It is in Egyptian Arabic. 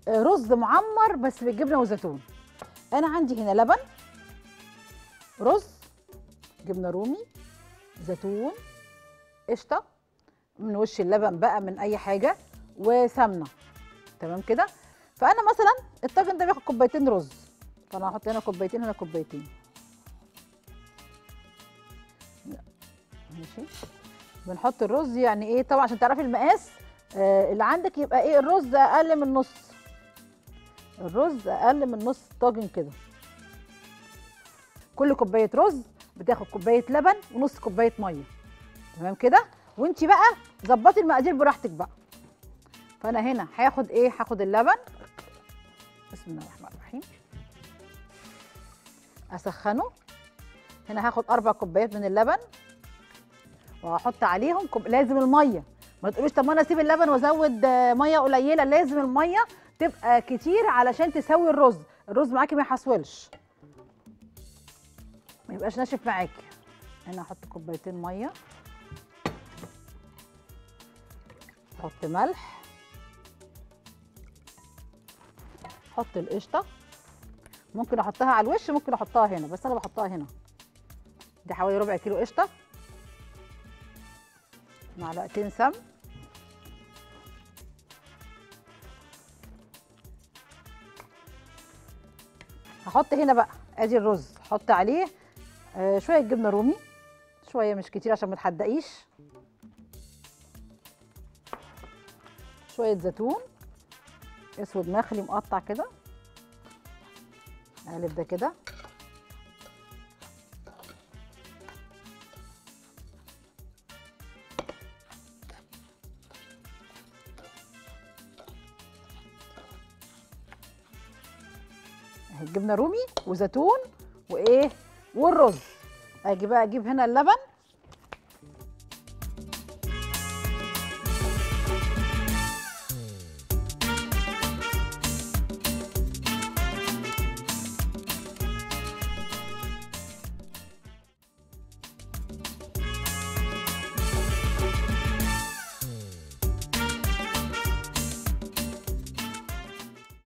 آه، رز معمر بس بالجبنه والزيتون انا عندي هنا لبن رز جبنه رومي زيتون قشطه من وش اللبن بقى من اي حاجه وسمنه تمام كده فانا مثلا الطاجن ده بياخد كوبايتين رز فانا هحط هنا كوبايتين هنا كوبايتين لا، ماشي بنحط الرز يعني ايه طبعا عشان تعرفي المقاس آه اللي عندك يبقى ايه الرز اقل من نص الرز اقل من نص طاجن كده كل كوبايه رز بتاخد كوبايه لبن ونص كوبايه ميه تمام كده وانت بقى ظبطي المقادير براحتك بقى فانا هنا هاخد ايه هاخد اللبن بسم الله الرحمن الرحيم اسخنه هنا هاخد اربع كوبايات من اللبن وهحط عليهم كوب... لازم الميه ما تقولوش طب ما انا اسيب اللبن وازود آه، ميه قليله لازم الميه تبقى كتير علشان تسوي الرز الرز معاكي ما يحصولش ما يبقاش ناشف معاكي هنا احط كوبايتين ميه احط ملح احط القشطه ممكن احطها على الوش ممكن احطها هنا بس انا بحطها هنا دي حوالي ربع كيلو قشطه معلقتين سمن هحط هنا بقى ادي الرز احط عليه آه شويه جبنه رومي شويه مش كتير عشان ما تحدقيش شويه زيتون اسود مخلي مقطع كده اقلب ده كده اهي جبنه رومي وزيتون وايه والرز اجي بقى اجيب هنا اللبن